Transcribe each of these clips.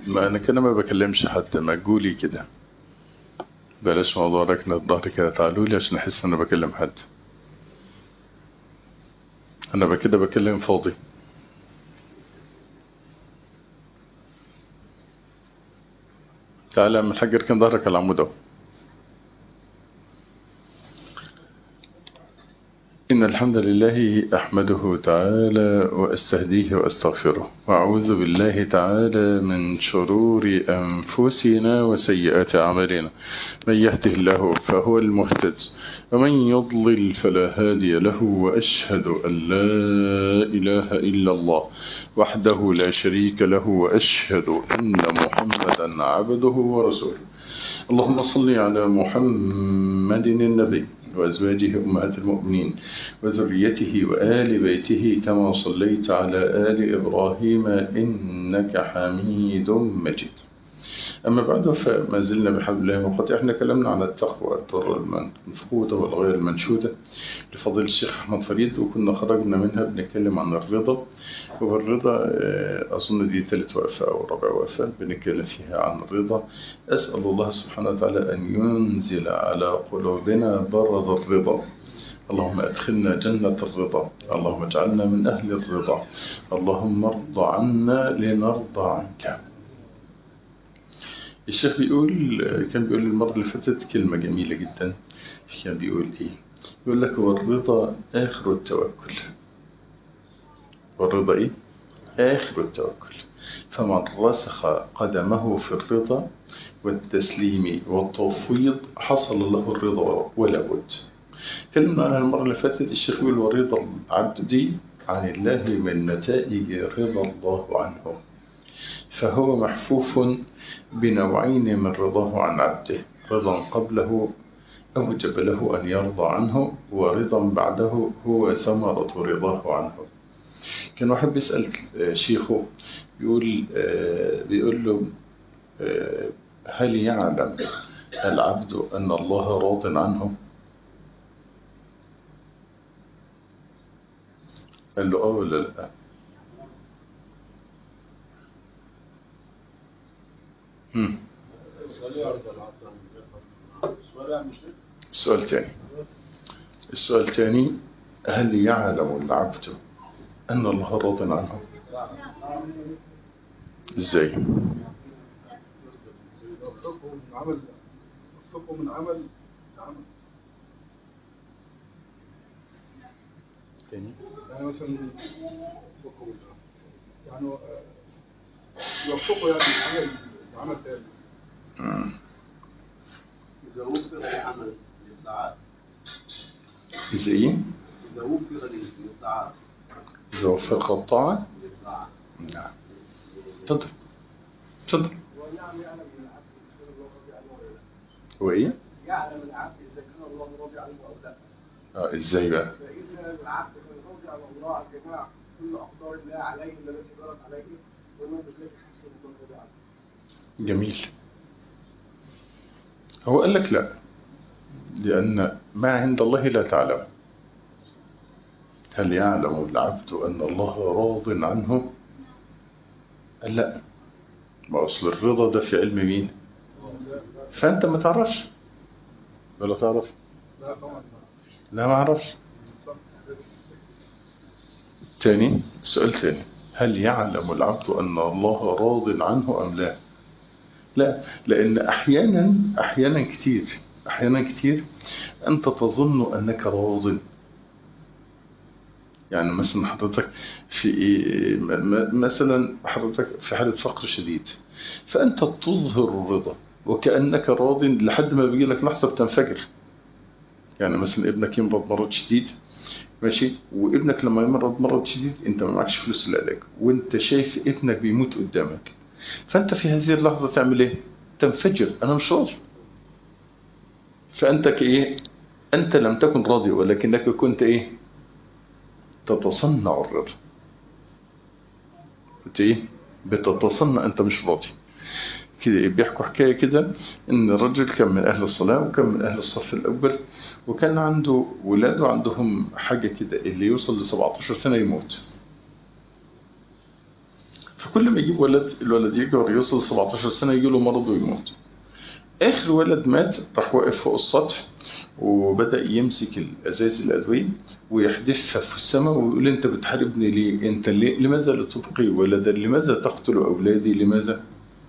ما انا كده ما بكلمش حد ما تقولي كده بلاش موضوع ركنة الظهر كده تعالوا لي عشان احس ان انا بكلم حد انا كده بكلم فاضي تعالى من الحاج اركن ظهرك على العمود اهو إن الحمد لله أحمده تعالى وأستهديه وأستغفره وأعوذ بالله تعالى من شرور أنفسنا وسيئات أعمالنا من يهده الله فهو المهتد ومن يضلل فلا هادي له وأشهد أن لا إله إلا الله وحده لا شريك له وأشهد أن محمدا عبده ورسوله اللهم صل على محمد النبي وأزواجه أمهات المؤمنين وذريته وآل بيته كما صليت على آل إبراهيم إنك حميد مجيد أما بعد فما زلنا بحبل الله وقد احنا كلامنا عن التقوى الضر المنفوذة والغير المنشودة لفضيل الشيخ أحمد فريد وكنا خرجنا منها بنتكلم عن الرضا والرضا أظن دي ثالث وقفة أو رابع وقفة بنتكلم فيها عن الرضا أسأل الله سبحانه وتعالى أن ينزل على قلوبنا برد الرضا اللهم أدخلنا جنة الرضا اللهم اجعلنا من أهل الرضا اللهم ارض عنا لنرضى عنك الشيخ بيقول كان بيقول المرة اللي فاتت كلمة جميلة جدا كان بيقول إيه يقول لك والرضا آخر التوكل والرضا إيه آخر التوكل فمن رسخ قدمه في الرضا والتسليم والتفويض حصل له الرضا ولا بد كلمنا عنها المرة اللي فاتت الشيخ بيقول ورضا العبد دي عن الله من نتائج رضا الله عنه فهو محفوف بنوعين من رضاه عن عبده رضا قبله أوجب له أن يرضى عنه ورضا بعده هو ثمرة رضاه عنه كان واحد بيسأل شيخه بيقول بيقول له هل يعلم العبد أن الله راض عنه قال له اه ولا لا هم. السؤال تاني السؤال تاني هل يعلم العبد أن الله راض عنه ازاي من عمل عمل تاني يعني مثلا يوفقه يعني يوفقه يعني عمل عمل تاني مم. إذا وفق لعمل للطاعات إذا إيه إذا وفق للطاعات إذا وفق الطاعة للطاعات نعم تفضل تفضل ونعم يعلم من العبد إذا كان الله راضي عنه ولا لا وإيه يعلم العبد إذا كان الله راضي عنه أو لا آه إزاي بقى فإذا العبد كان راضي عن الله عن جميع كل أقدار الله عليه التي جرت عليه وما بذلك حسن الله راضي عنه جميل هو قال لك لا لأن ما عند الله لا تعلم هل يعلم العبد أن الله راض عنه قال لا ما أصل الرضا ده في علم مين فأنت ما تعرفش ولا تعرف لا طبعا لا ما أعرفش تاني سؤال تاني هل يعلم العبد أن الله راض عنه أم لا لا لأن أحيانا أحيانا كتير أحيانا كتير أنت تظن أنك راض يعني مثلا حضرتك في إيه م- م- مثلا حضرتك في حالة فقر شديد فأنت تظهر الرضا وكأنك راض لحد ما بيجي لك لحظة بتنفجر يعني مثلا ابنك يمرض مرض شديد ماشي وابنك لما يمرض مرض شديد انت ما معكش فلوس للعلاج وانت شايف ابنك بيموت قدامك فانت في هذه اللحظة تعمل ايه تنفجر انا مش راضي فانت كايه انت لم تكن راضي ولكنك كنت ايه تتصنع الرضا كنت ايه بتتصنع انت مش راضي كده إيه؟ بيحكوا حكاية كده إن الرجل كان من أهل الصلاة وكان من أهل الصف الأول وكان عنده ولاده عندهم حاجة كده اللي يوصل ل 17 سنة يموت فكل ما يجيب ولد الولد يكبر يوصل 17 سنة يجي له مرض ويموت آخر ولد مات راح واقف فوق السطح وبدأ يمسك الأزاز الأدوية ويحدفها في السماء ويقول أنت بتحاربني ليه؟ أنت ليه؟ لماذا لا تبقي ولدا؟ لماذا تقتل أولادي؟ لماذا؟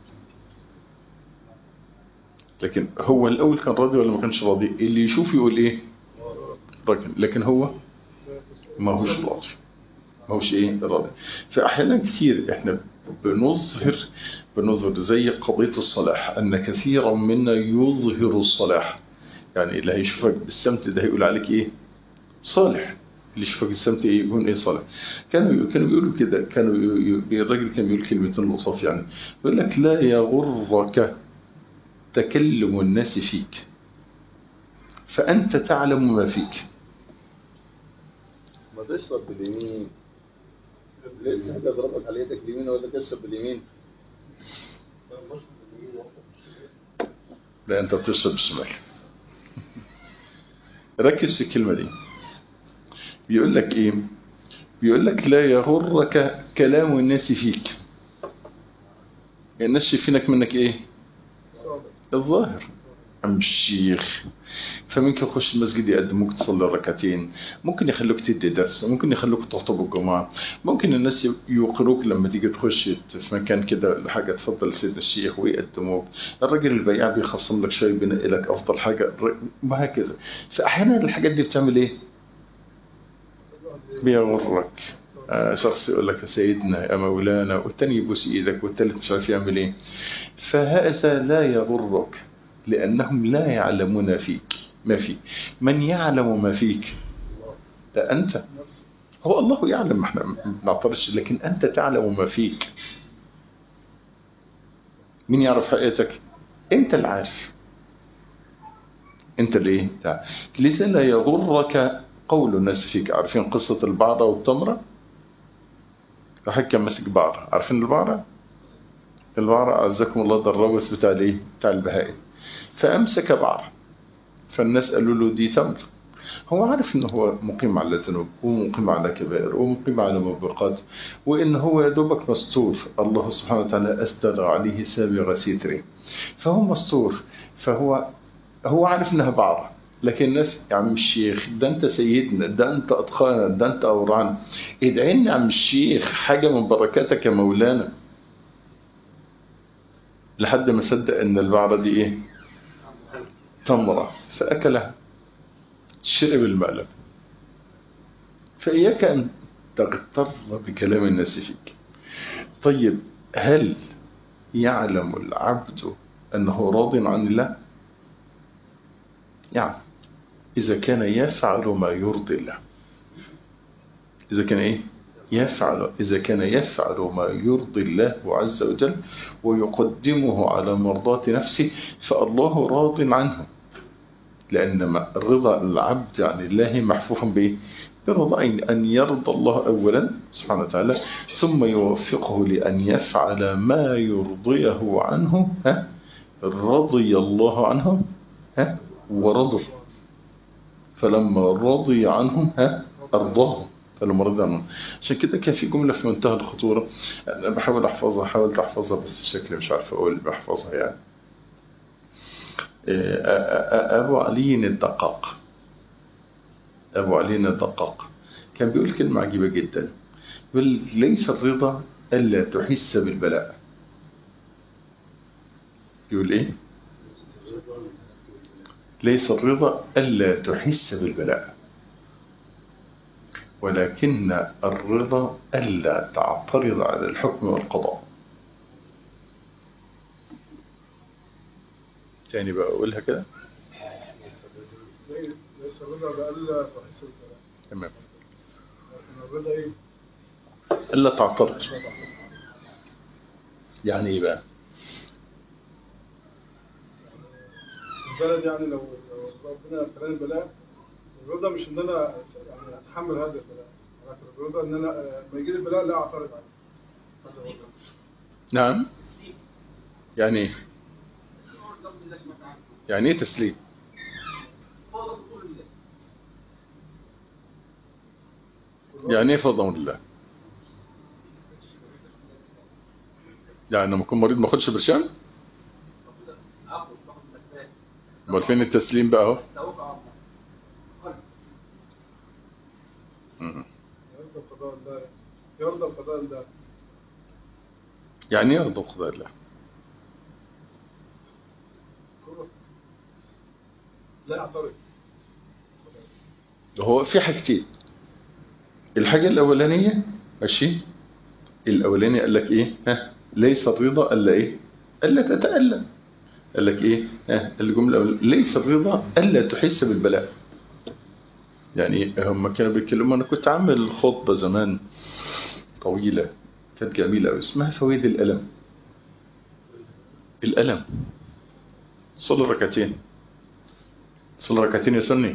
لكن هو الأول كان راضي ولا ما كانش راضي؟ اللي يشوف يقول إيه؟ راجل لكن هو ما هوش راضي ما هوش إيه؟ راضي فأحيانا كتير إحنا بنظهر بنظهر زي قضية الصلاح أن كثيرا منا يظهر الصلاح يعني اللي هيشوفك بالسمت ده هيقول عليك ايه صالح اللي يشوفك بالسمت ايه يكون ايه صالح كانوا كانوا بيقولوا كده كانوا الراجل كان بيقول كلمتين لطاف يعني يقول لك لا يغرك تكلم الناس فيك فأنت تعلم ما فيك ما تشرب باليمين لسه حاجة ضربك على يدك اليمين ولا تشرب باليمين لا انت بتشرب بالشمال ركز في الكلمة دي بيقول لك ايه بيقول لك لا يغرك كلام الناس فيك الناس شايفينك منك ايه الظاهر عم الشيخ فممكن يخش المسجد يقدموك تصلي ركعتين ممكن يخلوك تدي درس ممكن يخلوك تخطب الجمعة ممكن الناس يوقروك لما تيجي تخش في مكان كده حاجة تفضل سيدنا الشيخ ويقدموك الراجل البياع بيخصم لك شوية بينقي لك أفضل حاجة وهكذا فأحيانا الحاجات دي بتعمل إيه؟ بيغرك آه شخص يقول لك يا سيدنا يا مولانا والتاني يبوس ايدك والتالت مش عارف يعمل ايه فهذا لا يغرك لأنهم لا يعلمون فيك ما فيك من يعلم ما فيك ده أنت هو الله يعلم احنا ما بنعترضش لكن أنت تعلم ما فيك مين يعرف حقيقتك أنت اللي عارف أنت اللي ايه لذا لا يغرك قول الناس فيك عارفين قصة البعرة والتمرة واحد كان ماسك بعرة عارفين البعرة البعرة أعزكم الله ده الرابط بتاع الايه بتاع البهائم فأمسك بعر فالناس قالوا له دي تمر هو عارف ان هو مقيم على ذنوب ومقيم على كبائر ومقيم على موبقات وان هو يا دوبك مستور الله سبحانه وتعالى استر عليه سابغ ستره فهو مستور فهو هو عارف انها بعرة لكن الناس يا عم الشيخ ده انت سيدنا ده انت اتقانا ده انت اورعنا ادعي يا عم الشيخ حاجة من بركاتك يا مولانا لحد ما صدق ان البعرة دي ايه تمرة فأكلها شرب المقلب فإياك أن تغتر بكلام الناس فيك طيب هل يعلم العبد أنه راض عن الله يعني إذا كان يفعل ما يرضي الله إذا كان إيه يفعل إذا كان يفعل ما يرضي الله عز وجل ويقدمه على مرضاة نفسه فالله راض عنه لأن رضا العبد عن الله محفوف به برضا أن يرضى الله أولا سبحانه وتعالى ثم يوفقه لأن يفعل ما يرضيه عنه ها رضي الله عنهم ها ورضوا فلما رضي عنهم ها أرضاهم فلما رضي عنهم عشان كده كان في جملة في منتهى الخطورة أنا بحاول أحفظها حاولت أحفظها بس شكلي مش عارف أقول بحفظها يعني أبو علي الدقاق أبو علي الدقاق كان بيقول كلمة عجيبة جدا يقول ليس الرضا ألا تحس بالبلاء يقول إيه ليس الرضا ألا تحس بالبلاء ولكن الرضا ألا تعترض على الحكم والقضاء تاني بقى أقولها كده ليس الرضا بألا تحس بالبلاء تمام لكن الرضا ايه؟ ألا تعترض يعني إيه بقى البلد يعني لو لو ربنا ابتلاني البلاء الرضا مش ان انا يعني اتحمل هذا البلاء لكن الرضا ان انا آه، لما يجي لي البلاء لا اعترض عليه هذا هو الرضا. نعم يعني إيه يعني إيه تسليم يعني إيه فضل الله يعني لما اكون مريض ما اخدش برشام اخذ باخذ الاسباب امال فين التسليم بقى اهو توقع الله قلب مم. يرضى بقضاء الله يرضى بقضاء الله يعني ايه يرضى بقضاء الله كله لا يعترض هو في حاجتين الحاجة الأولانية ماشي الأولانية قال لك إيه ها ليس الرضا إلا إيه إلا تتألم قال لك إيه ها الجملة الأولانية ليس الرضا إلا تحس بالبلاء يعني هم كانوا بيتكلموا أنا كنت عامل خطبة زمان طويلة كانت جميلة أوي اسمها فوائد الألم الألم صلي ركعتين صلي ركعتين يا سني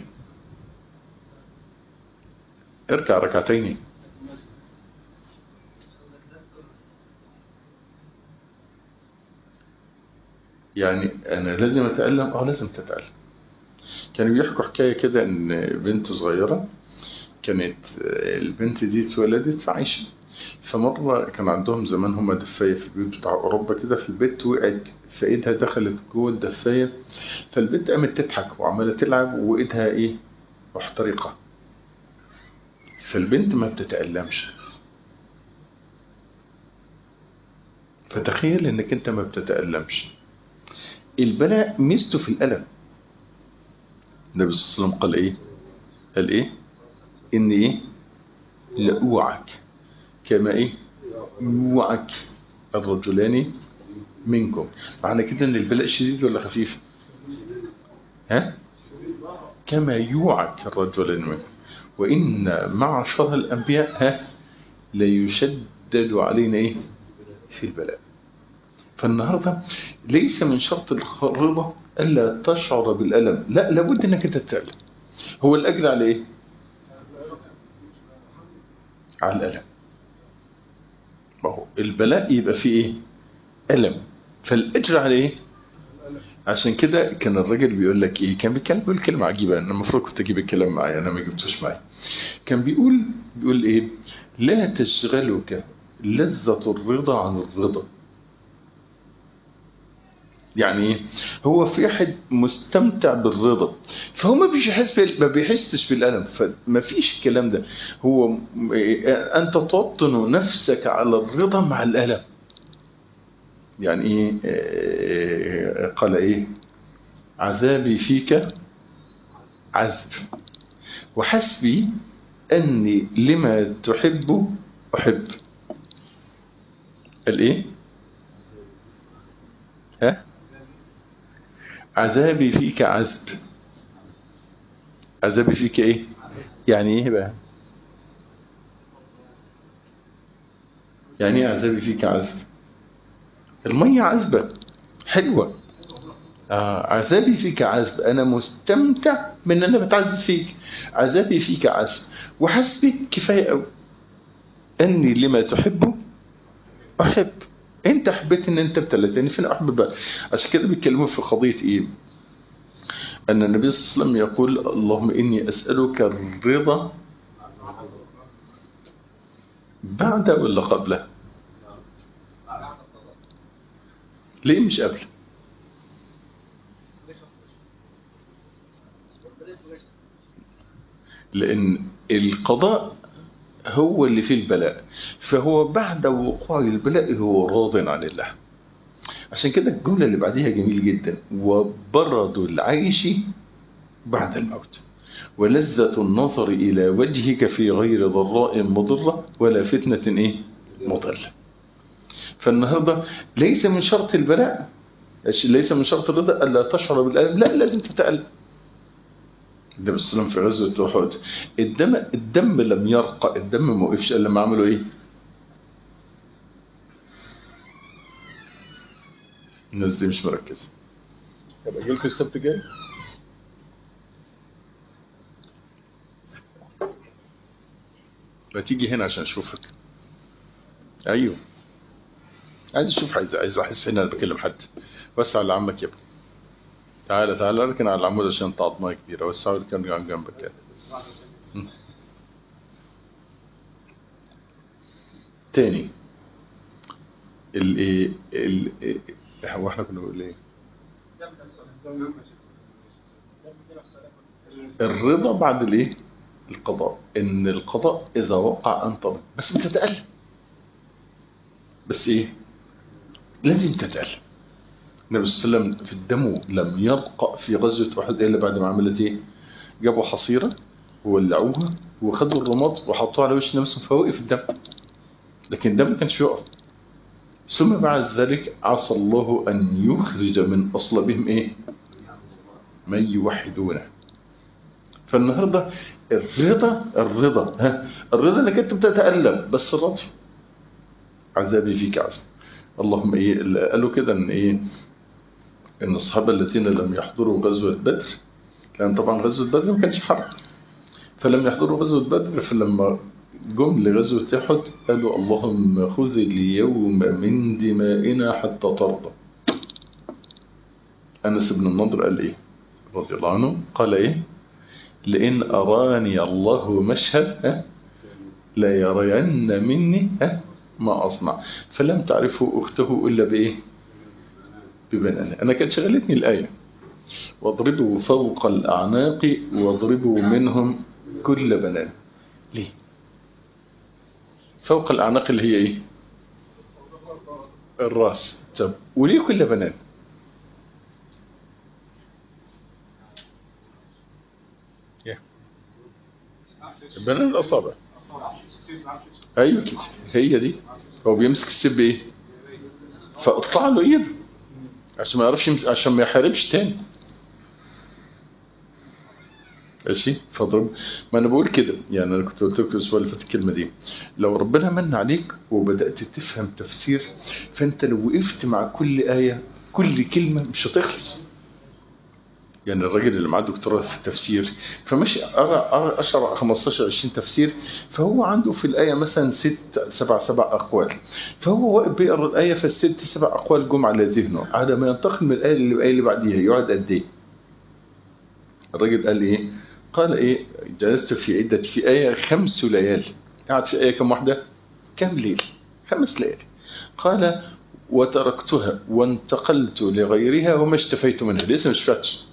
اركع ركعتين يعني انا لازم اتألم اه لازم تتألم كانوا بيحكوا حكاية كده ان بنت صغيرة كانت البنت دي اتولدت في عايشة فمرة كان عندهم زمان هما دفاية في البيوت بتاع أوروبا كده في البيت وقعت في إيدها دخلت جوه الدفاية فالبنت قامت تضحك وعمالة تلعب وإيدها إيه محترقة فالبنت ما بتتألمش فتخيل انك انت ما بتتألمش البلاء ميزته في الألم النبي صلى الله عليه وسلم قال ايه قال ايه ان ايه لأوعك كما ايه يوعك الرجلان منكم معنى كده ان البلاء شديد ولا خفيف ها كما يوعك الرجلان منكم وإن معشر الأنبياء ها ليشدد علينا إيه في البلاء فالنهاردة ليس من شرط الرضا ألا تشعر بالألم لا لابد أنك تتألم هو الأجر على إيه على الألم ما هو البلاء يبقى فيه إيه ألم فالأجر على إيه عشان كده كان الراجل بيقول لك ايه كان بيتكلم بيقول كلمه عجيبه انا المفروض كنت اجيب الكلام معايا انا ما جبتوش معايا كان بيقول بيقول ايه لا تشغلك لذة الرضا عن الرضا يعني ايه هو في واحد مستمتع بالرضا فهو ما بيحس ما بيحسش بالالم فما فيش الكلام ده هو م- إيه، انت توطن نفسك على الرضا مع الالم يعني ايه آه، قال ايه عذابي فيك عذب وحسبي اني لما تحب احب قال ايه ها عذابي فيك عذب عذابي فيك ايه يعني ايه بقى يعني ايه عذابي فيك عذب المية عذبة حلوة آه عذابي فيك عذب أنا مستمتع من أن أنا بتعذب فيك عذابي فيك عذب وحسبي كفاية أوي أني لما تحبه أحب أنت حبيت أن أنت ابتلتني فأنا أحب بقى عشان كده بيتكلموا في قضية إيه أن النبي صلى الله عليه وسلم يقول اللهم إني أسألك الرضا بعد ولا قبله ليه مش قبل لأن القضاء هو اللي فيه البلاء فهو بعد وقوع البلاء هو راض عن الله عشان كده الجملة اللي بعديها جميل جدا وبرد العيش بعد الموت ولذة النظر إلى وجهك في غير ضراء مضرة ولا فتنة إيه مضلة فالنهاردة ليس من شرط البلاء ليس من شرط الرضا ألا تشعر بالألم لا لازم تتألم النبي صلى الله عليه وسلم في غزوة أحد الدم الدم لم يرقى الدم ما وقفش إلا لما عملوا إيه؟ الناس دي مش مركزة طب أجي لكم السبت الجاي؟ ما تيجي هنا عشان أشوفك أيوه عايز أشوف عايز عايز أحس إن أنا بكلم حد وسع لعمك يا ابني تعالى تعالى اركن على العمود عشان انت عظمه كبيره وسعوا اركن عن جنبك كده م. تاني الايه ال- إيه- هو احنا كنا بنقول ايه الرضا بعد الايه القضاء ان القضاء اذا وقع انت رضا بس انت تتألم بس ايه لازم تتألم النبي صلى الله عليه وسلم في الدم لم يبقى في غزوة أحد إلا بعد ما عملت إيه؟ جابوا حصيرة وولعوها وخدوا الرماد وحطوها على وش نفسهم فوقف الدم لكن الدم ما كانش يقف ثم بعد ذلك عسى الله أن يخرج من أصلبهم إيه؟ من يوحدونه فالنهاردة الرضا الرضا ها الرضا انك انت بتتألم بس راضي عذابي فيك عذاب اللهم ايه قالوا كده ان ايه ان الصحابة الذين لم يحضروا غزوة بدر لان طبعا غزوة بدر ما كانش حرب فلم يحضروا غزوة بدر فلما جم لغزوة احد قالوا اللهم خذ اليوم من دمائنا حتى ترضى انس بن النضر قال ايه رضي الله عنه قال ايه لئن أراني الله مشهد ها لا يرين مني ها ما أصنع فلم تعرفه أخته إلا بإيه ببنانه أنا كانت شغلتني الآية واضربوا فوق الأعناق واضربوا منهم كل بنان ليه فوق الأعناق اللي هي إيه الرأس طب وليه كل بنان بنان الأصابع أيوة كده هي دي هو بيمسك السب إيه فقطع له إيده عشان ما يعرفش يمسك عشان ما يحاربش تاني ماشي فاضرب ما انا بقول كده يعني انا كنت قلت لكم الاسبوع اللي فات الكلمه دي لو ربنا من عليك وبدات تفهم تفسير فانت لو وقفت مع كل ايه كل كلمه مش هتخلص يعني الراجل اللي معاه دكتوراه في التفسير فماشي أرى أشرع 15 20 تفسير فهو عنده في الآية مثلا ست سبع سبع أقوال فهو واقف بيقرا الآية فالست سبع أقوال جم على ذهنه على ما ينتقل من الآية اللي الآية اللي بعديها يقعد قد إيه؟ الراجل قال إيه؟ قال إيه؟ جلست في عدة في آية خمس ليالي قعد في آية كم واحدة؟ كم ليل؟ خمس ليالي قال وتركتها وانتقلت لغيرها وما اشتفيت منها لسه مش فاتش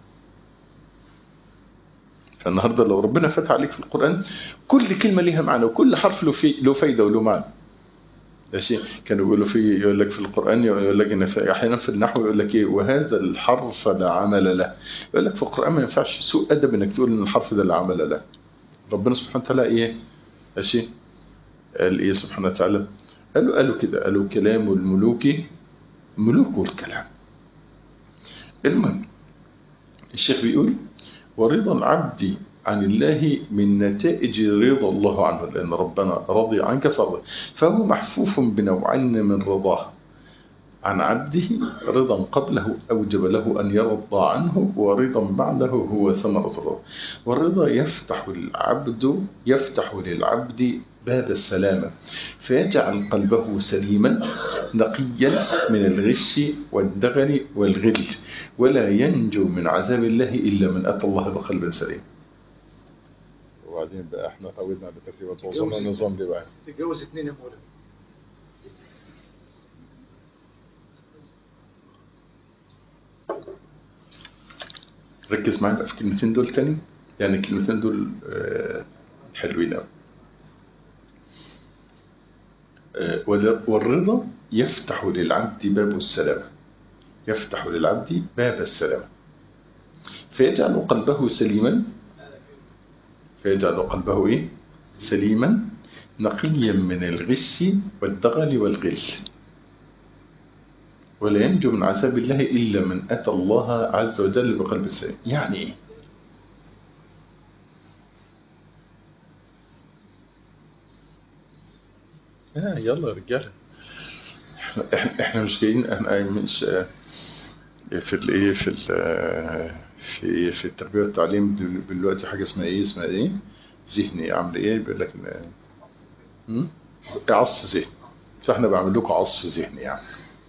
فالنهارده لو ربنا فتح عليك في القرآن كل كلمة ليها معنى وكل حرف له في له فايدة وله معنى ماشي كانوا يقولوا في يقول لك في القرآن يقول لك ان في احيانا في النحو يقول لك ايه وهذا الحرف لا عمل له يقول لك في القرآن ما ينفعش سوء ادب انك تقول ان الحرف ده لا عمل له ربنا سبحانه وتعالى ايه ماشي قال ايه سبحانه وتعالى قالوا قالوا كده قالوا كلام الملوك ملوك الكلام المهم الشيخ بيقول ورضا العبد عن الله من نتائج رضا الله عنه لأن ربنا رضي عنك فرضه فهو محفوف بنوعين من رضاه عن عبده رضا قبله أوجب له أن يرضى عنه ورضا بعده هو ثمرة الرضا والرضا يفتح العبد يفتح للعبد باب السلامة فيجعل قلبه سليما نقيا من الغش والدغل والغل ولا ينجو من عذاب الله إلا من أتى الله بقلب سليم وبعدين بقى احنا تعودنا على تكريمات وصلنا النظام دي بقى تتجوز اثنين يا مولانا ركز معايا بقى في الكلمتين دول تاني يعني الكلمتين دول آه، حلوين قوي والرضا يفتح للعبد باب السلامة يفتح للعبد باب السلامة فيجعل قلبه سليما فيجعل قلبه إيه؟ سليما نقيا من الغش والدغل والغل ولا ينجو من عذاب الله إلا من أتى الله عز وجل بقلب سليم يعني إيه؟ آه يلا يا رجاله احنا احنا مش جايين احنا مش آه، في الايه في ال في في التربيه والتعليم دل- دلوقتي حاجه اسمها ايه اسمها ايه ذهني عامل ايه بيقول لك إن- هم؟ عصف ذهني فاحنا بعمل لكم عصف ذهني يعني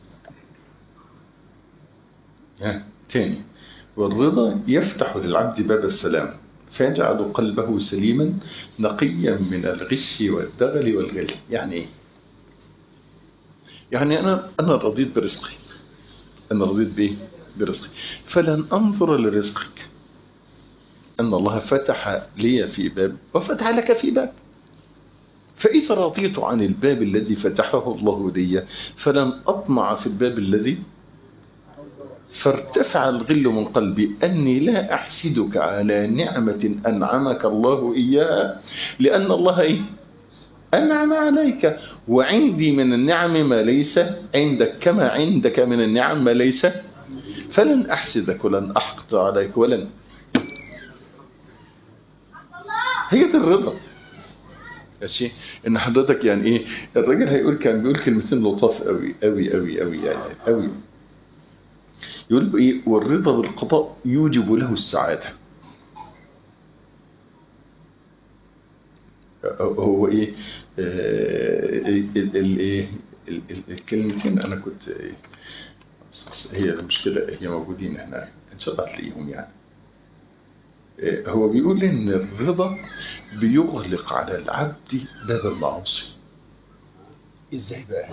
ها تاني والرضا يفتح للعبد باب السلام فيجعل قلبه سليما نقيا من الغش والدغل والغل يعني ايه يعني أنا أنا رضيت برزقي أنا رضيت بإيه؟ برزقي فلن أنظر لرزقك أن الله فتح لي في باب وفتح لك في باب فإذا رضيت عن الباب الذي فتحه الله لي فلن أطمع في الباب الذي فارتفع الغل من قلبي أني لا أحسدك على نعمة أنعمك الله إياها لأن الله إيه؟ أنعم عليك وعندي من النعم ما ليس عندك كما عندك من النعم ما ليس فلن أحسدك ولن أحقد عليك ولن هي دي الرضا ماشي ان حضرتك يعني ايه الراجل هيقول كان بيقول كلمتين لطاف قوي قوي قوي قوي يعني قوي يقول ايه والرضا بالقضاء يوجب له السعاده هو ايه الايه الكلمتين انا كنت إيه هي المشكله هي موجودين هنا ان شاء الله هتلاقيهم يعني هو بيقول ان الرضا بيغلق على العبد باب المعاصي ازاي بقى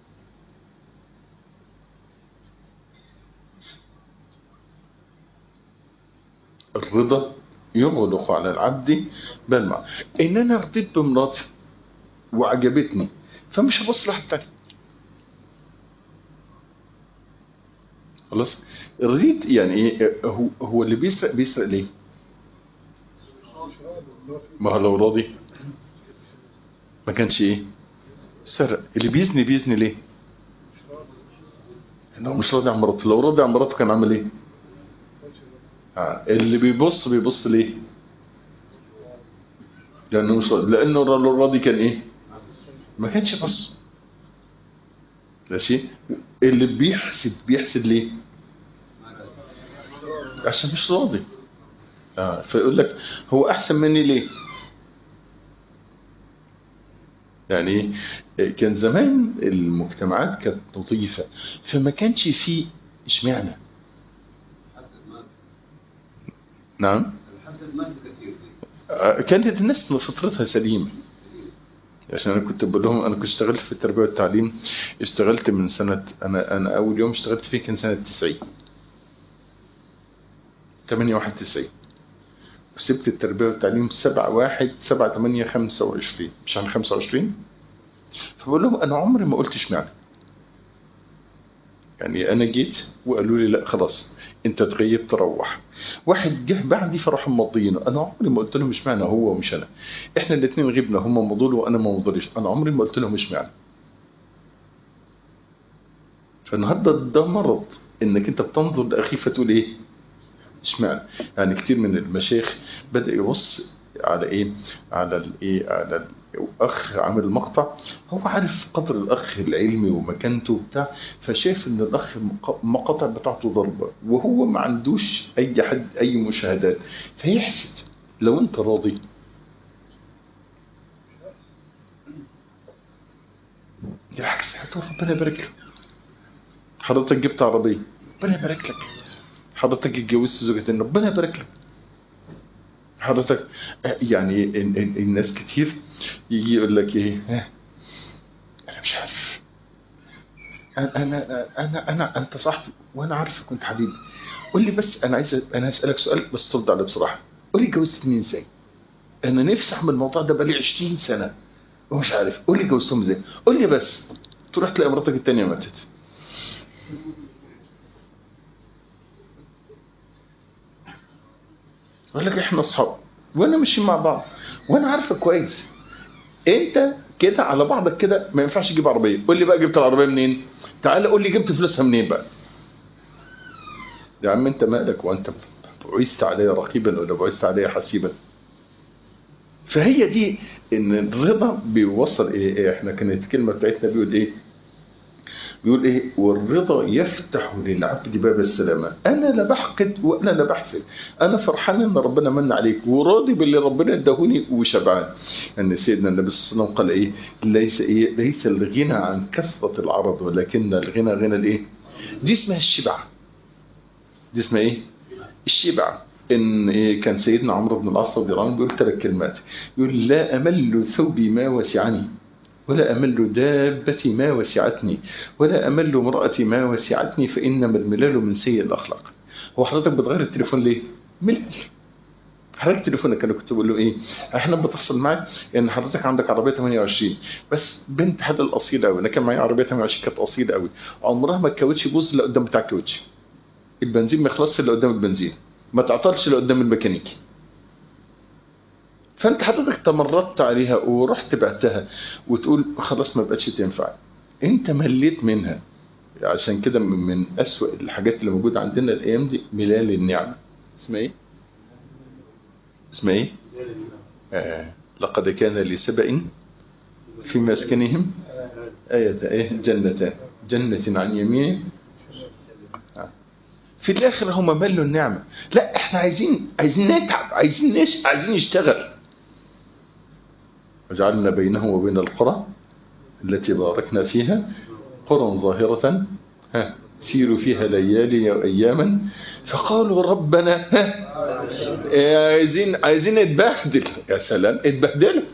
الرضا يغلق على العبد باب المعاصي ان انا رضيت بمراتي وعجبتني فمش هبص لحد تاني خلاص رضيت يعني ايه هو هو اللي بيسرق بيسرق ليه ما هو لو راضي ما كانش ايه سرق اللي بيزني بيزني ليه انه مش راضي عن مراته لو راضي عن مراته كان عامل ايه آه. اللي بيبص بيبص ليه لانه مش راضي لانه لو راضي كان ايه ما كانش بص ماشي اللي بيحسد بيحسد ليه عشان مش راضي آه فيقول لك هو احسن مني ليه يعني كان زمان المجتمعات كانت نظيفة فما كانش فيه اشمعنى نعم الحسد ما في كثير آه، كانت الناس فطرتها سليمة عشان انا كنت بقول لهم انا كنت اشتغلت في التربيه والتعليم اشتغلت من سنه انا انا اول يوم اشتغلت فيه كان سنه 90 8 91 وسبت التربيه والتعليم 7 1 7 8 25 مش عن 25 فبقول لهم انا عمري ما قلت اشمعنى يعني انا جيت وقالوا لي لا خلاص انت تغيب تروح واحد جه بعدي فراح مضينا انا عمري ما قلت لهم اشمعنى هو ومش انا احنا الاثنين غبنا هم مضوا له وانا ما مضيش انا عمري ما قلت لهم اشمعنى فالنهارده ده مرض انك انت بتنظر لاخيه فتقول ايه اشمعنى يعني كتير من المشايخ بدا يبص على ايه على الايه على الاخ عامل المقطع هو عارف قدر الاخ العلمي ومكانته وبتاع فشاف ان الاخ المقاطع بتاعته ضربه وهو ما عندوش اي حد اي مشاهدات فيحسد لو انت راضي بالعكس هتقول ربنا يبارك لك حضرتك جبت عربيه ربنا يبارك لك حضرتك اتجوزت زوجتين ربنا يبارك لك حضرتك يعني ال- ال- الناس كتير يجي يقول لك ايه ها، انا مش عارف انا انا انا انا انت صاحبي وانا عارفك كنت حبيبي قول لي بس انا عايز انا هسالك سؤال بس ترد عليه بصراحه قول لي اتجوزت مين ازاي انا نفسي اعمل الموضوع ده بقالي 20 سنه ومش عارف قول لي اتجوزتهم ازاي قول لي بس تروح تلاقي مراتك التانية ماتت يقول لك احنا اصحاب وانا ماشيين مع بعض وانا عارفك كويس انت كده على بعضك كده ما ينفعش تجيب عربيه قول لي بقى جبت العربيه منين تعال قول لي جبت فلوسها منين بقى يا عم انت مالك وانت بعثت عليا رقيبا ولا بعثت عليا حسيبا فهي دي ان الرضا بيوصل ايه, إيه احنا كانت الكلمه بتاعتنا بيقول ايه بيقول ايه والرضا يفتح للعبد باب السلامه انا لا بحقد وانا لا بحسد انا فرحان ان ربنا من عليك وراضي باللي ربنا اداهوني وشبعان ان سيدنا النبي صلى الله عليه وسلم قال ايه ليس ايه ليس الغنى عن كثره العرض ولكن الغنى غنى الايه دي اسمها الشبع دي اسمها ايه الشبع ان إيه كان سيدنا عمرو بن العاص رضي الله عنه بيقول ثلاث كلمات يقول لا امل ثوبي ما وسعني ولا أمل دابتي ما وسعتني ولا أمل امرأتي ما وسعتني فإنما الملال من سيء الأخلاق هو حضرتك بتغير التليفون ليه؟ ملل حضرتك تليفونك انا كنت بقول له ايه احنا بتحصل معايا ان حضرتك عندك عربيه 28 بس بنت حد الاصيله قوي انا كان معايا عربيه 28 كانت اصيله قوي عمرها ما الكاوتش يبوظ الا قدام بتاع الكاوتش البنزين ما يخلصش الا قدام البنزين ما تعطلش الا قدام الميكانيكي فانت حضرتك تمردت عليها ورحت بعتها وتقول خلاص ما بقتش تنفع انت مليت منها عشان كده من من اسوأ الحاجات اللي موجوده عندنا الايام دي ملال النعمه اسمها ايه اسمها ايه آه. لقد كان لسبأ في مسكنهم آية إيه جنتان جنة عن يمين آه. في الآخر هم ملوا النعمة لا احنا عايزين عايزين نتعب عايزين نش عايزين نشتغل وجعلنا بينهم وبين القرى التي باركنا فيها قرى ظاهرة ها سيروا فيها ليالي وأياما فقالوا ربنا ها عايزين عايزين نتبهدل يا سلام اتبهدلوا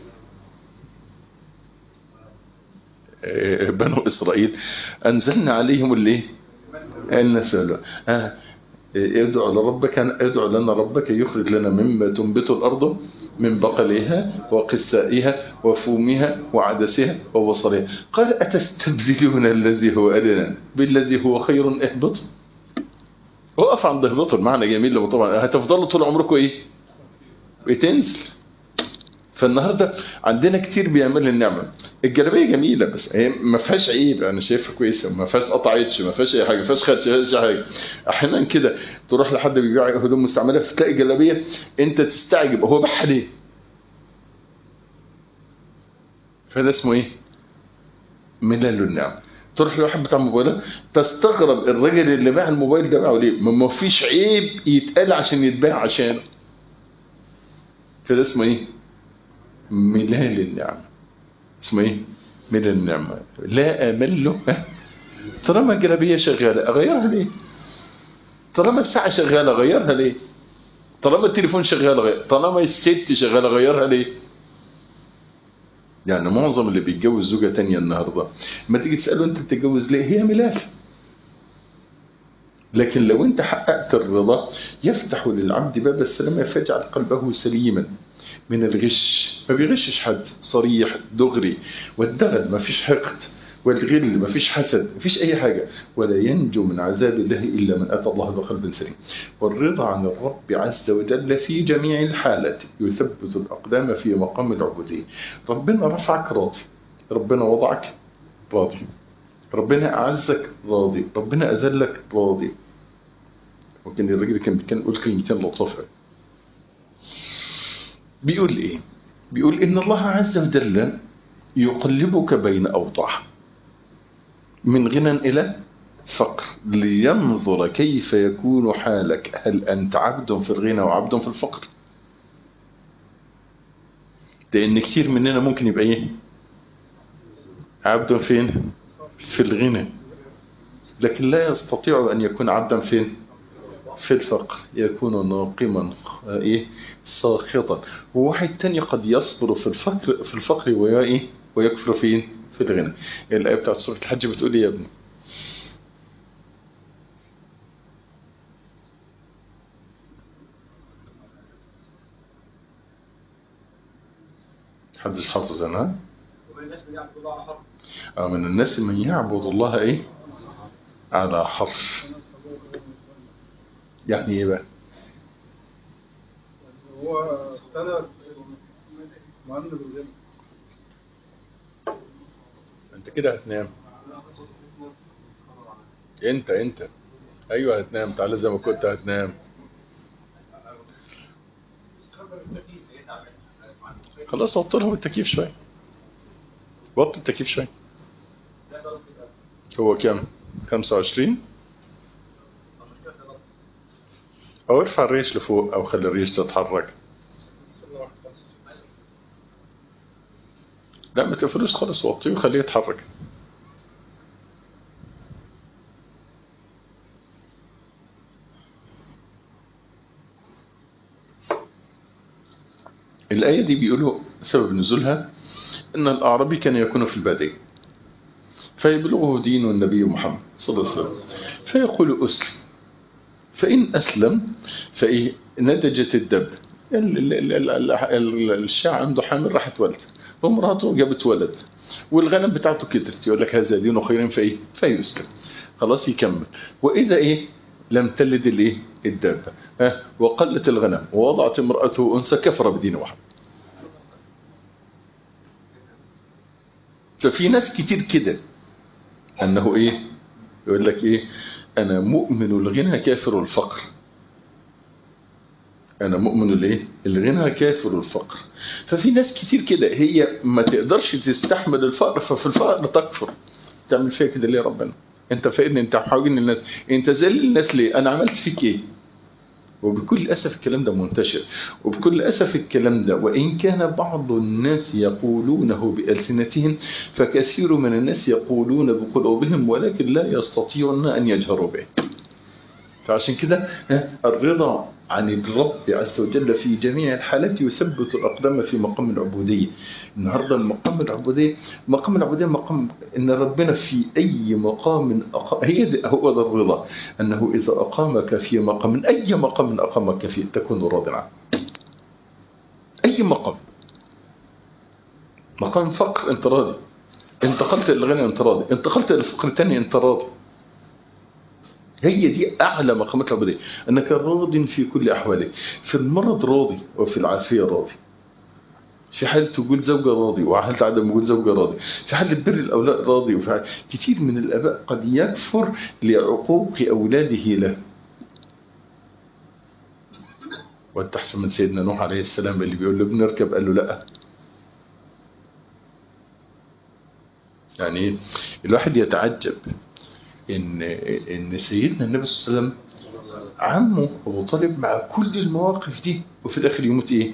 بنو إسرائيل أنزلنا عليهم اللي النسل ها ادعو لربك ادعو لنا ربك يخرج لنا مما تنبت الأرض من بقلها وقسائها وفومها وعدسها وبصلها قال أتستبدلون الذي هو أدنى بالذي هو خير اهبطوا وقف عند اهبطوا المعنى جميل لو طبعا هتفضلوا طول عمركم ايه بتنزل فالنهارده عندنا كتير بيعمل النعمه الجلابيه جميله بس هي ما فيهاش عيب انا شايفها كويسه ما فيهاش قطعتش ما فيهاش اي حاجه ما فيهاش خدش ما فيهاش حاجه احيانا كده تروح لحد بيبيع هدوم مستعمله فتلاقي جلابيه انت تستعجب هو باعها ليه فده اسمه ايه ملل النعم تروح لواحد بتاع موبايلات تستغرب الراجل اللي باع الموبايل ده باعه ليه ما فيش عيب يتقال عشان يتباع عشانه فده اسمه ايه ملال النعمة اسمه ايه ملال النعمة لا أمل طالما الجلابية شغالة أغيرها ليه طالما الساعة شغالة غيرها ليه طالما التليفون شغال غير طالما الست شغالة غيرها ليه يعني معظم اللي بيتجوز زوجة تانية النهاردة ما تيجي تسأله انت بتتجوز ليه هي ملال لكن لو انت حققت الرضا يفتح للعبد باب السلامة فيجعل قلبه سليما من الغش ما بيغشش حد صريح دغري والدغل ما فيش حقد والغل ما فيش حسد ما فيش أي حاجة ولا ينجو من عذاب الله إلا من أتى الله بقلب سليم والرضا عن الرب عز وجل في جميع الحالات يثبت الأقدام في مقام العبودية ربنا رفعك راضي ربنا وضعك راضي ربنا أعزك راضي ربنا أذلك راضي وكان الراجل كان كان يقول كلمتين لطيفة بيقول إيه بيقول إن الله عز وجل يقلبك بين أوضاع من غنى إلى فقر لينظر كيف يكون حالك هل أنت عبد في الغنى وعبد في الفقر لأن كتير مننا ممكن يبقى إيه عبد فين في الغنى لكن لا يستطيع أن يكون عبدا فين في الفقر يكون ناقما ايه ساخطا وواحد تاني قد يصبر في الفقر في الفقر وإيه ويكفر فين في الغنى الآية بتاعت سورة الحج بتقول يا ابني حدش حافظ انا اه من الناس من يعبد الله ايه على حرف يعني ايه بقى هو اقتنى معنى بالغنى انت كده هتنام انت انت ايوه هتنام تعالى زي ما كنت هتنام خلاص وطي لهم التكييف شويه وطي التكييف شويه هو كام 25 او ارفع الريش لفوق او خلي الريش تتحرك لا ما تقفلوش خالص وطيه وخليه يتحرك الآية دي بيقولوا سبب نزولها أن الأعرابي كان يكون في البادية فيبلغه دين النبي محمد صلى الله عليه وسلم فيقول أسلم فإن أسلم فإيه نتجت الدب ال- ال- ال- ال- ال- الشاع عنده حامل راحت ولد ومراته جابت ولد والغنم بتاعته كترت يقول لك هذا دين خير فإيه فيسلم خلاص يكمل وإذا إيه لم تلد الإيه الدابة ها وقلت الغنم ووضعت امرأته أنثى كفر بدين واحد ففي ناس كتير كده أنه إيه يقول لك إيه أنا مؤمن الغنى كافر الفقر أنا مؤمن الإيه الغنى كافر الفقر ففي ناس كتير كده هي ما تقدرش تستحمل الفقر ففي الفقر تكفر تعمل فيها كده ليه يا ربنا انت فاهمني انت حاجن الناس انت ذل الناس ليه انا عملت فيك ايه وبكل أسف الكلام ده منتشر وبكل أسف الكلام ده وإن كان بعض الناس يقولونه بألسنتهم فكثير من الناس يقولون بقلوبهم ولكن لا يستطيعون أن يجهروا به فعشان كده ها، الرضا عن الرب عز وجل في جميع الحالات يثبت الأقدام في مقام العبودية النهاردة المقام العبودية مقام العبودية مقام إن ربنا في أي مقام أقام هي دي- هو ده الرضا أنه إذا أقامك في مقام أي مقام أقامك فيه تكون راض عنه أي مقام مقام فقر أنت راضي انتقلت إلى الغنى أنت راضي انتقلت إلى الفقر الثاني أنت راضي هي دي أعلى مقامات العبودية أنك راض في كل أحوالك في المرض راضي وفي العافية راضي في حالة وجود زوجة راضي وحالة عدم وجود زوجة راضي في حالة بر الأولاد راضي وفي حالة كتير من الآباء قد يكفر لعقوق أولاده له وانت احسن من سيدنا نوح عليه السلام اللي بيقول له بنركب قال له لا يعني الواحد يتعجب ان ان سيدنا النبي صلى الله عليه وسلم عمه ابو طالب مع كل المواقف دي وفي الاخر يموت ايه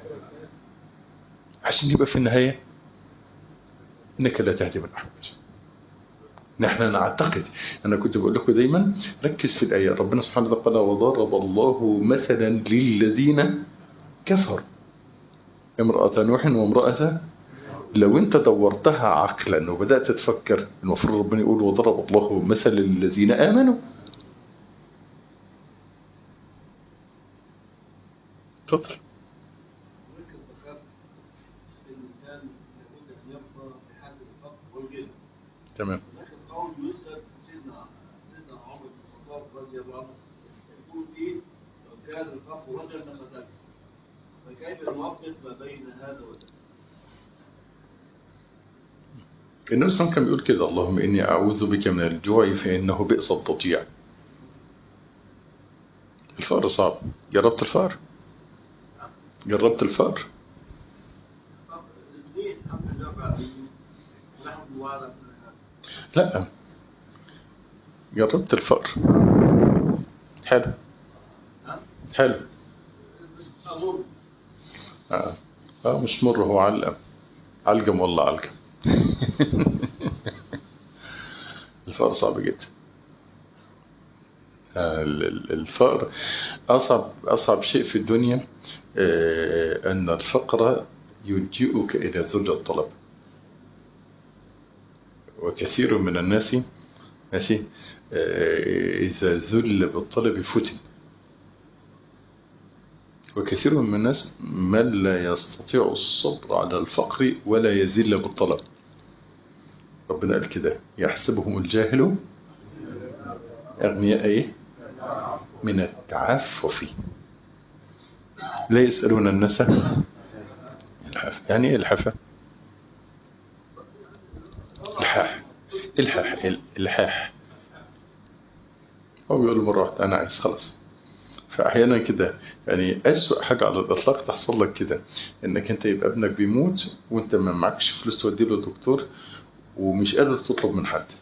عشان يبقى في النهايه انك لا تهدي من احببت نحن نعتقد انا كنت بقول لكم دايما ركز في الايه ربنا سبحانه وتعالى وضرب الله مثلا للذين كفروا امراه نوح وامراه لو انت دورتها عقلا وبدات تفكر المفروض ربنا يقول وضرب الله مثل للذين امنوا اتفضل ممكن تخاف الإنسان لابد أن يبقى بحال الفقر والغنى تمام لكن قول يسأل سيدنا سيدنا عمر بن الخطاب رضي الله عنه يقول فيه لو كان الفقر وجه لقتله فكيف نوفق ما بين هذا وذاك؟ النبي صلى الله عليه وسلم كان بيقول كده اللهم إني أعوذ بك من الجوع فإنه بئس التطيع الفقر صعب جربت الفقر جربت الفقر الاثنين الحمد لله بعدين نحن وعلى لا جربت الفقر حلو حلو أظن آه. آه مش مر هو علقم علقم والله علقم الفقر صعب جدا آه، ال- ال- الفقر أصعب أصعب شيء في الدنيا آه، أن الفقر يلجئك إلى ذل الطلب وكثير من الناس ماشي آه، إذا ذل بالطلب فتن وكثير من الناس من لا يستطيع الصبر على الفقر ولا يزل بالطلب ربنا قال كده يحسبهم الجاهل أغنياء إيه؟ من التعفف لا يسألون الناس الحاف يعني إيه الحافة الحاح الحاح الحاح هو بيقول مرة واحدة أنا عايز خلاص فأحيانا كده يعني أسوأ حاجة على الإطلاق تحصل لك كده إنك أنت يبقى ابنك بيموت وأنت ما معكش فلوس تودي له دكتور ومش قادر تطلب من حد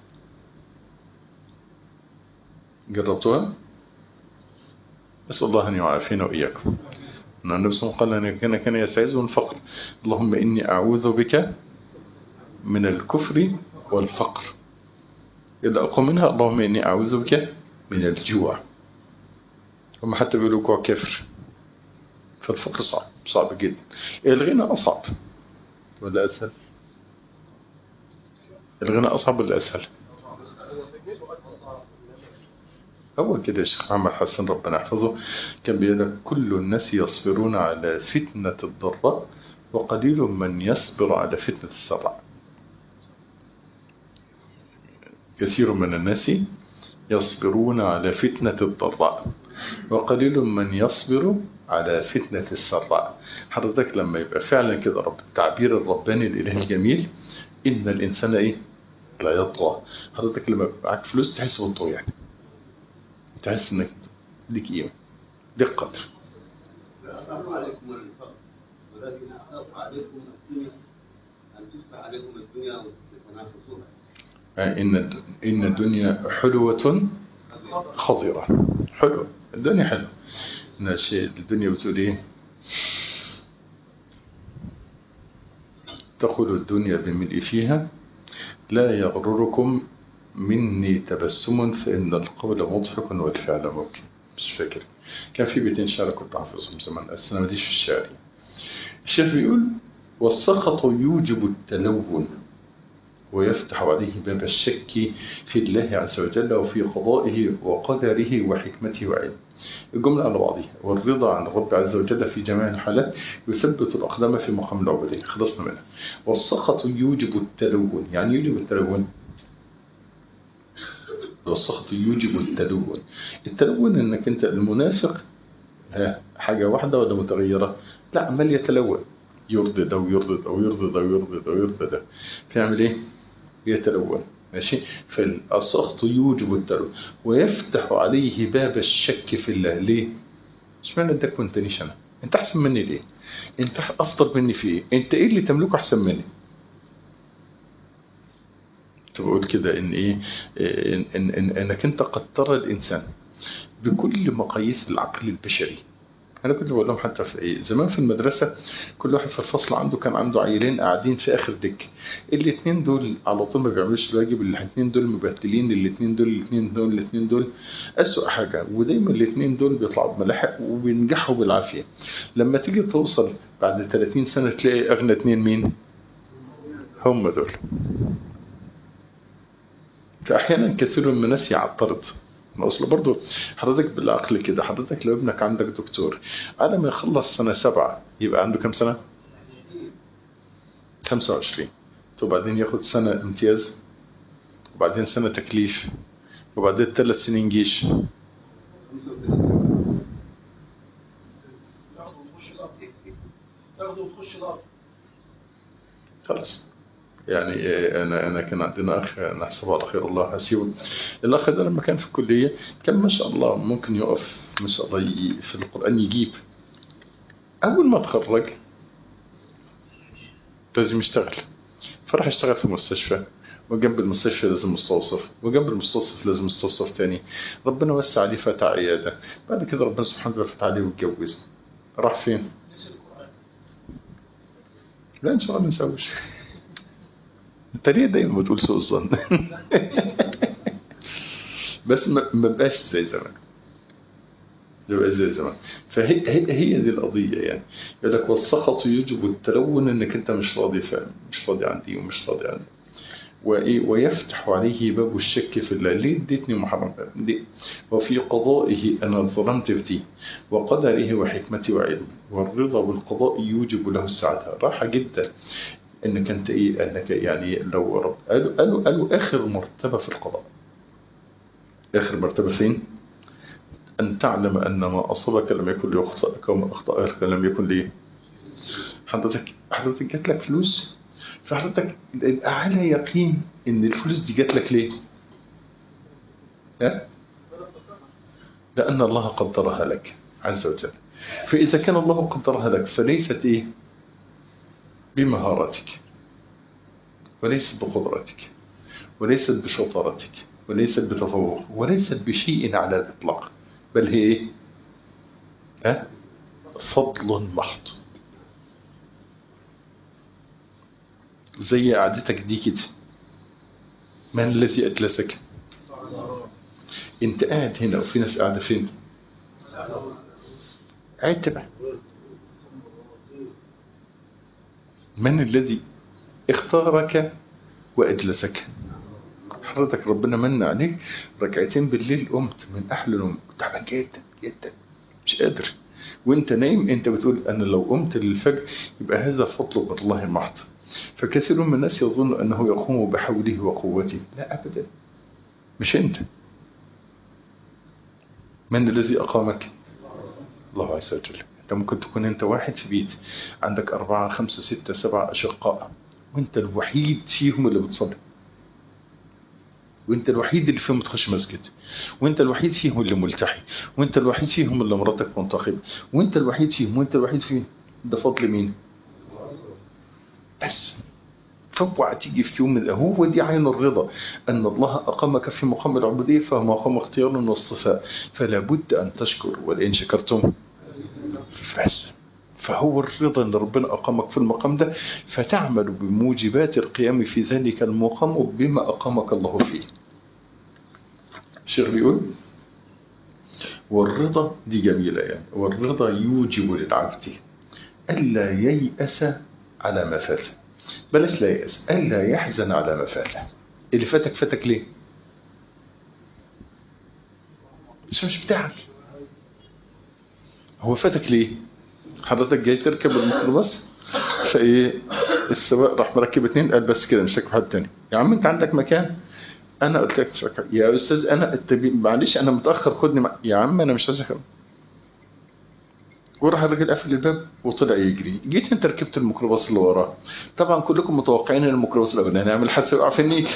جربتوها؟ أسأل الله أن يعافينا وإياكم أن النبي صلى الله عليه وسلم قال أن كان كان يستعيذه من الفقر اللهم إني أعوذ بك من الكفر والفقر إذا أقوم منها اللهم إني أعوذ بك من الجوع هم حتى بيقولوا جوع كفر فالفقر صعب صعب جدا الغنى أصعب ولا أسهل الغنى أصعب ولا أسهل هو كده يا شيخ محمد حسن ربنا يحفظه كان بيقول لك كل الناس يصبرون على فتنة الضراء وقليل من يصبر على فتنة السراء كثير من الناس يصبرون على فتنة الضراء وقليل من يصبر على فتنة السراء حضرتك لما يبقى فعلا كده رب التعبير الرباني الإلهي الجميل إن الإنسان إيه لا يطغى حضرتك لما يبقى معاك فلوس تحس بالطغيان تحس إنك ليك قيمة ليك قدر لا أخاف عليكم الفقر ولكن أخاف عليكم الدنيا أن تفتح عليكم الدنيا وتتنافسوها إن إن الدنيا حلوة خضرة حلوة الدنيا حلوة إن الشيء الدنيا بتقول إيه تقول الدنيا بملء فيها لا يغرركم مني تبسم فإن القول مضحك والفعل ممكن مش فاكر كان في بيتين شعر كنت حافظهم زمان بس أنا ماليش في الشعر الشيخ بيقول والسخط يوجب التلون ويفتح عليه باب الشك في الله عز وجل وفي قضائه وقدره وحكمته وعلمه الجملة على بعضها والرضا عن الرب عز وجل في جميع الحالات يثبت الأقدام في مقام العبودية خلصنا منها والسخط يوجب التلون يعني يوجب التلون والسخط يوجب التلون التلون انك انت المنافق ها حاجة واحدة ولا متغيرة لا عمال يتلون يرضي ده ويرضي ده ويرضي ده ويرضي ده ويرضي ده فيعمل ايه يتلون ماشي فالسخط يوجب التلون ويفتح عليه باب الشك في الله ليه اشمعنى اداك وانت ليش انا انت احسن مني ليه انت افضل مني في ايه انت ايه اللي تملكه احسن مني تقول كده ان ايه إن, إن, إن انك انت قد ترى الانسان بكل مقاييس العقل البشري انا كنت بقول لهم حتى في ايه زمان في المدرسه كل واحد في الفصل عنده كان عنده عيلين قاعدين في اخر دكه الاثنين دول على طول ما بيعملوش الواجب الاثنين دول مبهدلين الاثنين دول الاثنين دول الاثنين دول اسوء حاجه ودايما الاثنين دول بيطلعوا بملاحق وبينجحوا بالعافيه لما تيجي توصل بعد 30 سنه تلاقي اغنى اثنين مين هم دول فاحيانا كثير من الناس يعترض ما اصل برضه حضرتك بالعقل كده حضرتك لو ابنك عندك دكتور على ما يخلص سنة سبعة يبقى عنده كم سنة 25 وبعدين ياخد سنة امتياز وبعدين سنة تكليف وبعدين ثلاث سنين جيش تاخده وتخش الارض خلاص يعني انا انا كان عندنا اخ نحسبه على خير الله حسيبه الاخ ده لما كان في الكليه كان ما شاء الله ممكن يقف ما شاء الله ي- في القران يجيب اول ما اتخرج لازم يشتغل فراح يشتغل في مستشفى وجنب المستشفى لازم مستوصف وجنب المستوصف لازم مستوصف تاني ربنا وسع عليه فتح عياده بعد كده ربنا سبحانه وتعالى فتح عليه واتجوز راح فين؟ لا ان شاء الله ما نسويش انت ليه دايما بتقول سوء الظن بس ما ما بقاش زي زمان يبقى زي زمان فهي هي, هي دي القضيه يعني يقول لك والسخط يوجب التلون انك انت مش راضي فعلا مش راضي عن دي ومش راضي عن دي وإيه ويفتح عليه باب الشك في الله ليه اديتني محرم ليه وفي قضائه أنا ظلمت في دي وقدره وحكمته وعلمه والرضا بالقضاء يوجب له السعادة راحة جدا انك انت ايه انك يعني لو رب قالوا قالوا قالوا اخر مرتبه في القضاء اخر مرتبه فين ان تعلم ان ما اصابك لم يكن ليخطئك وما اخطاك لم يكن ليه حضرتك حضرتك جات لك فلوس فحضرتك يبقى على يقين ان الفلوس دي جات لك ليه ها لان الله قدرها لك عز وجل فاذا كان الله قدرها لك فليست ايه بمهاراتك وليست بقدرتك وليست بشطارتك وليست بتفوق وليست بشيء على الإطلاق بل هي إيه؟ ها؟ فضل محض زي قعدتك دي كده من الذي أجلسك انت قاعد هنا وفي ناس قاعدة فين قاعد تبع من الذي اختارك وأجلسك حضرتك ربنا من عليك ركعتين بالليل قمت من أحلى نوم تعبان جدا جدا مش قادر وانت نايم انت بتقول انا لو قمت للفجر يبقى هذا فضل من الله المحض فكثير من الناس يظن انه يقوم بحوله وقوته لا ابدا مش انت من الذي اقامك الله عز وجل انت ممكن تكون انت واحد في بيت عندك اربعة خمسة ستة سبعة اشقاء وانت الوحيد فيهم اللي بتصلي وانت الوحيد اللي فيهم تخش مسجد وانت الوحيد فيهم اللي ملتحي وانت الوحيد فيهم اللي مراتك منتقبة وانت الوحيد فيهم وانت الوحيد فيهم ده فضل مين بس فاوعى تيجي في يوم من هو دي عين الرضا أن الله أقامك في مقام العبودية فهو مقام اختيار واصطفاء فلا بد أن تشكر ولئن شكرتم بس فهو الرضا أن ربنا أقامك في المقام ده فتعمل بموجبات القيام في ذلك المقام بما أقامك الله فيه الشيخ بيقول والرضا دي جميلة يعني والرضا يوجب للعبد ألا ييأس على ما فاته بلاش لا يأس ألا يحزن على ما فاته اللي فاتك فاتك ليه مش مش بتاعك هو فاتك ليه حضرتك جاي تركب الميكروباص فايه السواق راح مركب اتنين قال بس كده مش راكب حد تاني يا عم انت عندك مكان انا قلت لك مش راكب يا استاذ انا التبي... معلش انا متاخر خدني مع... يا عم انا مش عايز اخد وراح الراجل قفل الباب وطلع يجري جيت انت ركبت الميكروباص اللي وراه طبعا كلكم متوقعين ان الميكروباص الاولاني هيعمل حادثه ويقع في النيل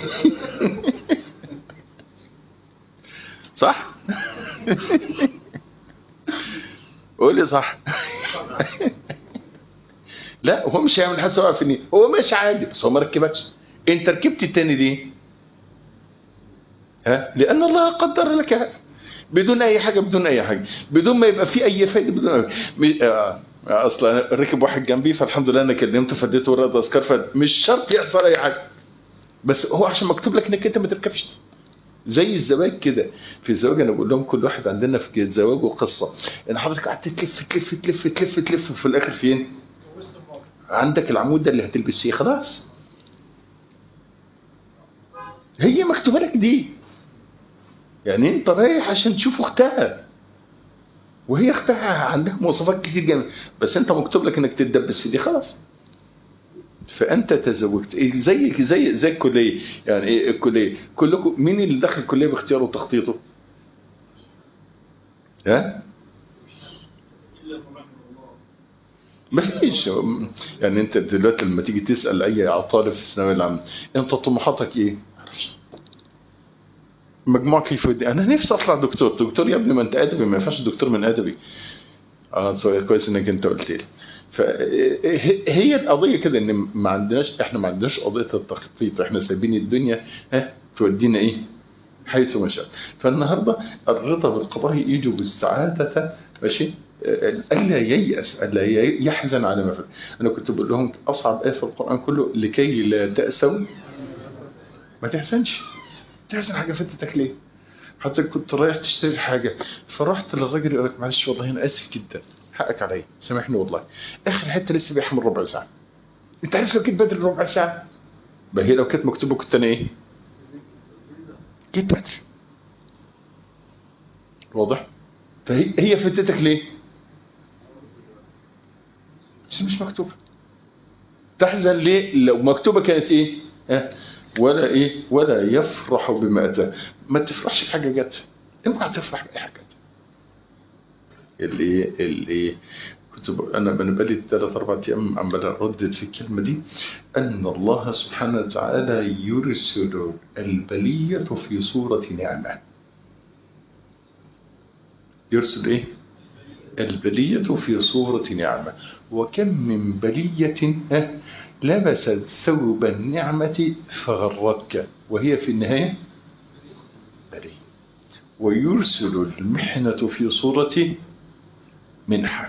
صح قولي صح لا هو مش هيعمل حادثه ويقع في النيل هو مش عادي بس هو ما ركبكش انت ركبت التاني دي ها لان الله قدر لك هذا بدون اي حاجه بدون اي حاجه بدون ما يبقى في اي فايده بدون أي... م... آه... اصلا ركب واحد جنبي فالحمد لله انا كلمته فديته ورقه تذكار فد... مش شرط يحصل اي حاجه بس هو عشان مكتوب لك انك انت ما تركبش زي الزواج كده في الزواج انا بقول لهم كل واحد عندنا في الزواج وقصه ان حضرتك قعدت تلف تلف تلف تلف تلف وفي الاخر فين؟ عندك العمود ده اللي هتلبس فيه خلاص هي مكتوبه لك دي يعني انت رايح عشان تشوف اختها وهي اختها عندها مواصفات كتير جدا بس انت مكتوب لك انك تتدبس في دي خلاص فانت تزوجت زي زي زي الكليه يعني ايه الكليه كلكم مين اللي دخل الكليه باختياره وتخطيطه ها ما فيش يعني انت دلوقتي لما تيجي تسال اي طالب في الثانويه العامه انت طموحاتك ايه مجموع كيف ودي انا نفسي اطلع دكتور دكتور يا ابني ما انت ادبي ما ينفعش دكتور من ادبي اه سؤال كويس انك انت قلت لي فهي القضيه كده ان ما عندناش احنا ما عندناش قضيه التخطيط احنا سايبين الدنيا ها تودينا ايه حيث ما شاء فالنهارده الرضا بالقضاء يوجب السعاده ماشي الا ييأس الا يحزن على ما فات انا كنت بقول لهم اصعب ايه في القران كله لكي لا تأسوا ما تحزنش تحزن حاجه فاتتك ليه حتى كنت رايح تشتري حاجه فرحت للراجل يقول لك معلش والله انا اسف جدا حقك عليا سامحني والله اخر حته لسه بيعها من ربع ساعه انت عارف لو كنت بدري ربع ساعه ما هي لو كانت مكتوبه كنت انا ايه جيت بدري واضح فهي هي فاتتك ليه بس مش مكتوبه تحزن ليه لو مكتوبه كانت ايه ها ولا ايه ولا يفرح بما اتاه ما تفرحش بحاجه جت اوعى تفرح باي حاجه جت الايه الايه كنت انا انا بقالي ثلاث اربع ايام عمال اردد في الكلمه دي ان الله سبحانه وتعالى يرسل البليه في صوره نعمه يرسل ايه البلية في صورة نعمة وكم من بلية لبست ثوب النعمة فغرتك وهي في النهاية بلية ويرسل المحنة في صورة منحة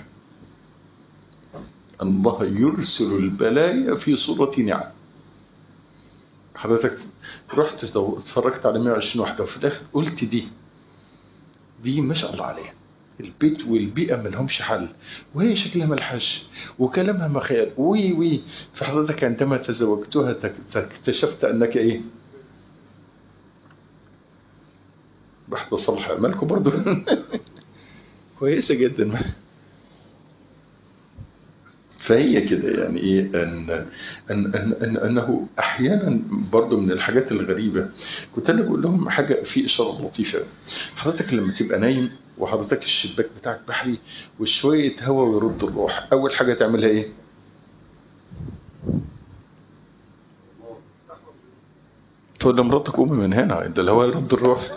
الله يرسل البلايا في صورة نعم حضرتك رحت اتفرجت على 120 واحدة وفي الآخر قلت دي دي ما شاء الله عليها البيت والبيئة ملهمش حل وهي شكلها ملحش وكلامها مخيال وي وي فحضرتك عندما تزوجتها تك- تك- اكتشفت أنك إيه بحث صلح أمالكم برضو كويسة جدا فهي كده يعني ايه ان ان ان, أن انه احيانا برضو من الحاجات الغريبه كنت انا بقول لهم حاجه في اشاره لطيفه حضرتك لما تبقى نايم وحضرتك الشباك بتاعك بحري وشويه هواء ويرد الروح اول حاجه تعملها ايه؟ تقول لمراتك قومي من هنا ده الهواء يرد الروح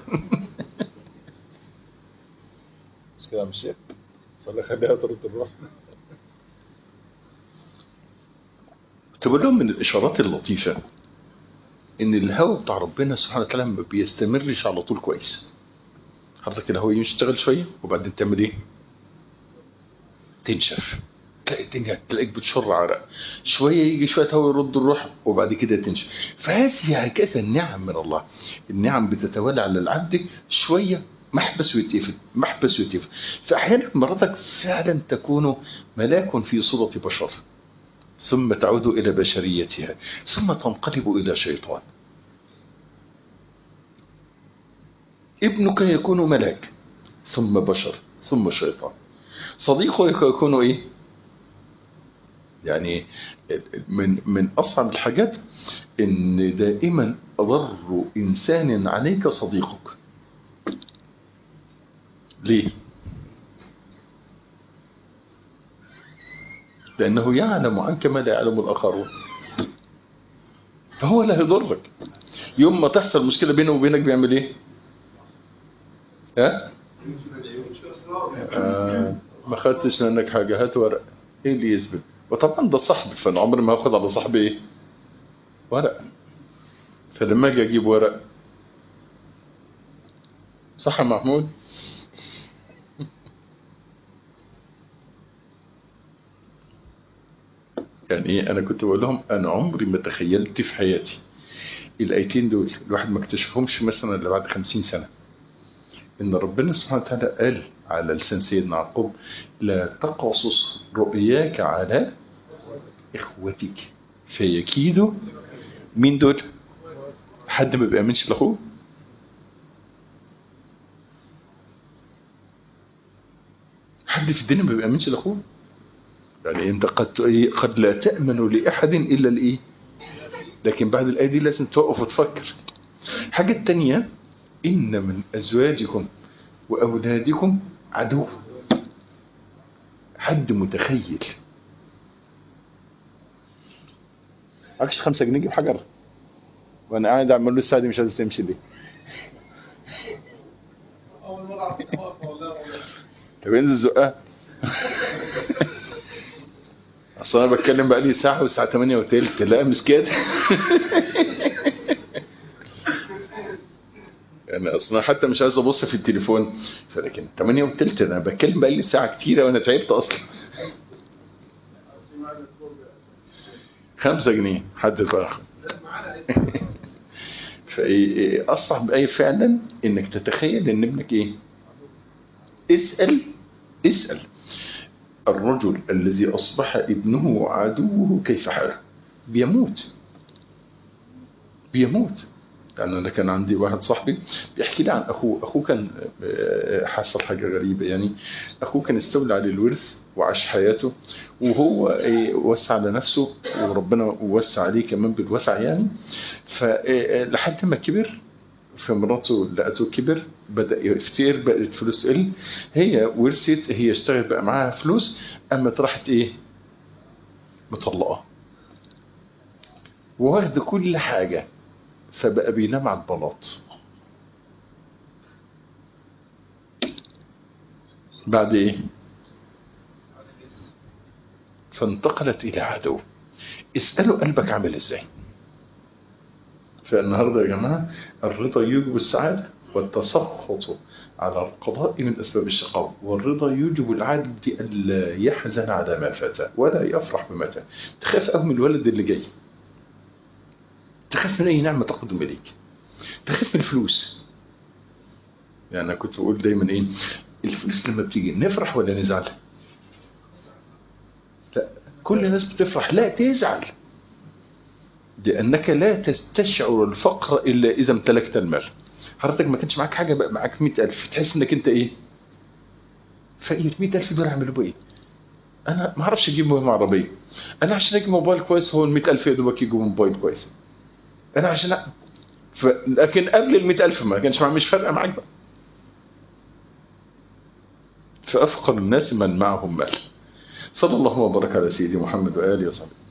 مش كده يا عم الشيخ صلي خليها ترد الروح تقول لهم من الإشارات اللطيفة إن الهواء بتاع ربنا سبحانه وتعالى ما بيستمرش على طول كويس حضرتك الهواء يشتغل شوية وبعدين تعمل إيه؟ تنشف تلاقي الدنيا تلاقيك بتشر عرق شوية يجي شوية هواء يرد الروح وبعد كده تنشف فهذه هكذا النعم من الله النعم بتتوالى على العبد شوية محبس ويتقفل محبس ويتقفل فأحيانا مراتك فعلا تكون ملاك في صورة بشر ثم تعود إلى بشريتها ثم تنقلب إلى شيطان ابنك يكون ملاك ثم بشر ثم شيطان صديقك يكون إيه يعني من من أصعب الحاجات إن دائما أضر إنسان عليك صديقك ليه لأنه يعلم عنك ما لا يعلم الآخرون فهو لا يضرك يوم ما تحصل مشكلة بينه وبينك بيعمل ايه ها آه ما خدتش منك حاجة هات ورق ايه اللي يثبت وطبعا ده صاحبي فانا عمري ما هاخد على صاحبي ايه ورق فلما اجي اجيب ورق صح يا محمود يعني ايه انا كنت بقول لهم انا عمري ما تخيلت في حياتي الايتين دول الواحد ما اكتشفهمش مثلا الا بعد خمسين سنه ان ربنا سبحانه وتعالى قال على لسان سيدنا يعقوب لا تقصص رؤياك على اخوتك فيكيدوا مين دول حد ما بيامنش لاخوه حد في الدنيا ما بيامنش لاخوه يعني انت قد قد لا تامن لاحد الا الايه لكن بعد الايه دي لازم توقف وتفكر الحاجه الثانيه ان من ازواجكم واولادكم عدو حد متخيل معكش خمسة جنيه جيب حجر وانا قاعد اعمل له الساعه دي مش عايز تمشي ليه اول مره اعرف واقفه والله طب انزل زقها اصل انا بتكلم بقى لي ساعه والساعه 8 وتلت لا مش كده يعني اصلا حتى مش عايز ابص في التليفون فلكن 8 وتلت انا بتكلم بقى لي ساعه كتيره وانا تعبت اصلا خمسة جنيه حد بقى فايه اصعب ايه فعلا انك تتخيل ان ابنك ايه اسال اسال الرجل الذي أصبح ابنه عدوه كيف حاله بيموت بيموت يعني أنا كان عندي واحد صاحبي بيحكي لي عن أخوه أخوه كان حصل حاجة غريبة يعني أخوه كان استولى على الورث وعاش حياته وهو وسع على نفسه وربنا وسع عليه كمان بالوسع يعني فلحد ما كبر فمراته لقته كبر بدأ يفتير بقت فلوس تقل هي ورثت هي اشتغلت بقى معاها فلوس قامت راحت ايه مطلقة واخد كل حاجة فبقى بينام على البلاط بعد ايه فانتقلت الى عدو اسألوا قلبك عامل ازاي فالنهاردة يا جماعة الرضا يوجب السعادة والتسخط على القضاء من أسباب الشقاء والرضا يوجب العبد ألا يحزن على ما فات ولا يفرح بما فات تخاف أوي من الولد اللي جاي تخاف من أي نعمة تقدم إليك تخاف من الفلوس يعني أنا كنت بقول دايما إيه الفلوس لما بتيجي نفرح ولا نزعل لا كل الناس بتفرح لا تزعل لأنك لا تستشعر الفقر إلا إذا امتلكت المال حضرتك ما كانش معاك حاجة بقى معاك مئة ألف تحس إنك أنت إيه فقير مئة ألف دول أعملوا بإيه أنا ما أعرفش أجيب مهم عربية أنا عشان أجيب موبايل كويس هو المئة ألف يا دوبك يجيبوا موبايل كويس أنا عشان أ... ف... لكن قبل المئة ألف ما كانش مع... مش فارقة معاك بقى فأفقر الناس من معهم مال صلى الله وبارك على سيدي محمد وآله وصحبه